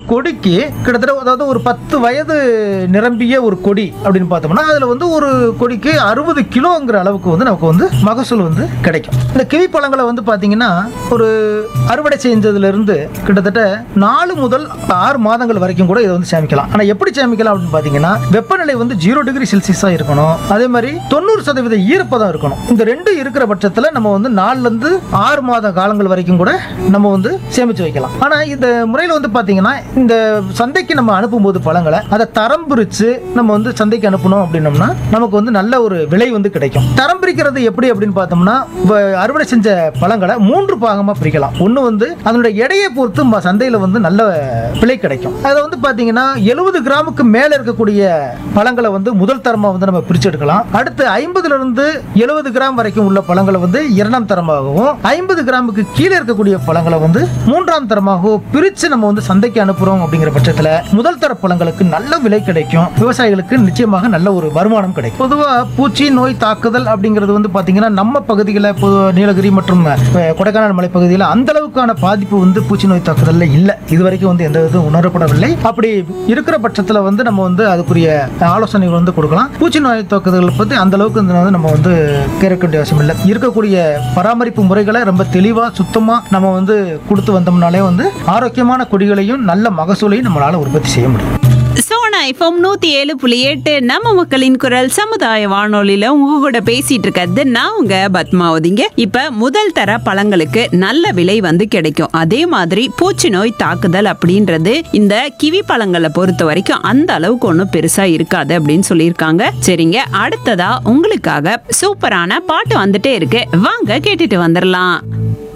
கொடிக்கு கிட்டத்தட்ட அதாவது ஒரு பத்து வயது நிரம்பிய ஒரு கொடி அப்படின்னு பார்த்தோம்னா அதில் வந்து ஒரு கொடிக்கு அறுபது கிலோங்கிற அளவுக்கு வந்து நமக்கு வந்து மகசூல் வந்து கிடைக்கும் இந்த கிவி பழங்களை வந்து பார்த்தீங்கன்னா ஒரு அறுவடை செஞ்சதுலேருந்து கிட்டத்தட்ட நாலு முதல் ஆறு மாதங்கள் வரைக்கும் கூட இதை வந்து சேமிக்கலாம் ஆனால் எப்படி சேமிக்கலாம் அப்படின்னு பார்த்தீங்கன்னா வெப்பநிலை வந்து ஜீரோ டிகிரி செல்சியஸாக இருக்கணும் அதே மாதிரி தொண்ணூறு சதவீத ஈரப்பதம் இருக்கணும் இந்த ரெண்டு இருக்கிற பட்சத்தில் நம்ம வந்து நாலுலேருந்து ஆறு மாத காலங்கள் வரைக்கும் கூட நம்ம வந்து சேமித்து வைக்கலாம் ஆனால் இந்த முறையில் வந்து பார்த்தீங்கன்னா இந்த சந்தைக்கு நம்ம அனுப்பும்போது பழங்களை அதை தரம் பிரித்து நம்ம வந்து சந்தைக்கு அனுப்பணும் அப்படின்னோம்னா நமக்கு வந்து நல்ல ஒரு விலை வந்து கிடைக்கும் தரம் பிரிக்கிறது எப்படி அப்படின்னு பார்த்தோம்னா இப்ப அறுவடை செஞ்ச பழங்களை மூன்று பாகமாக பிரிக்கலாம் ஒன்று வந்து அதனுடைய எடையை பொறுத்து ம- சந்தையில் வந்து நல்ல விலை கிடைக்கும் அதில் வந்து பார்த்தீங்கன்னா எழுபது கிராமுக்கு மேலே இருக்கக்கூடிய பழங்களை வந்து முதல் தரமாக வந்து நம்ம பிரிச்சு எடுக்கலாம் அடுத்து ஐம்பதுல இருந்து எழுபது கிராம் வரைக்கும் உள்ள பழங்களை வந்து இரண்டாம் தரமாகவும் ஐம்பது கிராமுக்கு கீழே இருக்கக்கூடிய பழங்களை வந்து மூன்றாம் தரமாகவும் பிரித்து நம்ம வந்து சந்தைக்கு அனுப்புறோம் அப்படிங்கிற பட்சத்தில் முதல் தர பழங்களுக்கு நல்ல விலை கிடைக்கும் விவசாயிகளுக்கு நிச்சயமாக நல்ல ஒரு வருமானம் கிடைக்கும் பொதுவாக பூச்சி நோய் தாக்குதல் அப்படிங்கிறது வந்து பார்த்தீங்கன்னா நம்ம பகுதியில் நீலகிரி மற்றும் அஹ், கொடைக்கானல் மலைப்பகுதியில் அந்த அளவுக்கான பாதிப்பு வந்து பூச்சி நோய் தாக்குதலில் இல்லை இது வரைக்கும் வந்து எந்த இதுவும் உணரப்படவில்லை அப்படி இருக்கிற பட்சத்தில் வந்து நம்ம வந்து அதுக்குரிய ஆலோசனைகள் வந்து கொடுக்கலாம் பூச்சி நோய் தாக்குதல் பற்றி அந்த அளவுக்கு வந்து நம்ம வந்து கேட்க வேண்டிய அவசியம் இல்லை இருக்கக்கூடிய பராமரிப்பு முறைகளை ரொம்ப தெளிவாக சுத்தமாக நம்ம வந்து கொடுத்து வந்தோம்னாலே வந்து ஆரோக்கியமான கொடிகளையும் நல்ல மகசூலையும் நம்மளால் உற்பத்தி செய்ய முடியும் சோனா எஃப்எம் நூத்தி ஏழு புள்ளி எட்டு நம்ம மக்களின் குரல் சமுதாய வானொலியில உங்க கூட பேசிட்டு இருக்கிறது நான் உங்க பத்மாவதிங்க இப்ப முதல் தர பழங்களுக்கு நல்ல விலை வந்து கிடைக்கும் அதே மாதிரி பூச்சி நோய் தாக்குதல் அப்படின்றது இந்த கிவி பழங்களை பொறுத்த வரைக்கும் அந்த அளவுக்கு ஒன்றும் பெருசா இருக்காது அப்படின்னு சொல்லியிருக்காங்க சரிங்க அடுத்ததா உங்களுக்காக சூப்பரான பாட்டு வந்துட்டே இருக்கு வாங்க கேட்டுட்டு வந்துடலாம்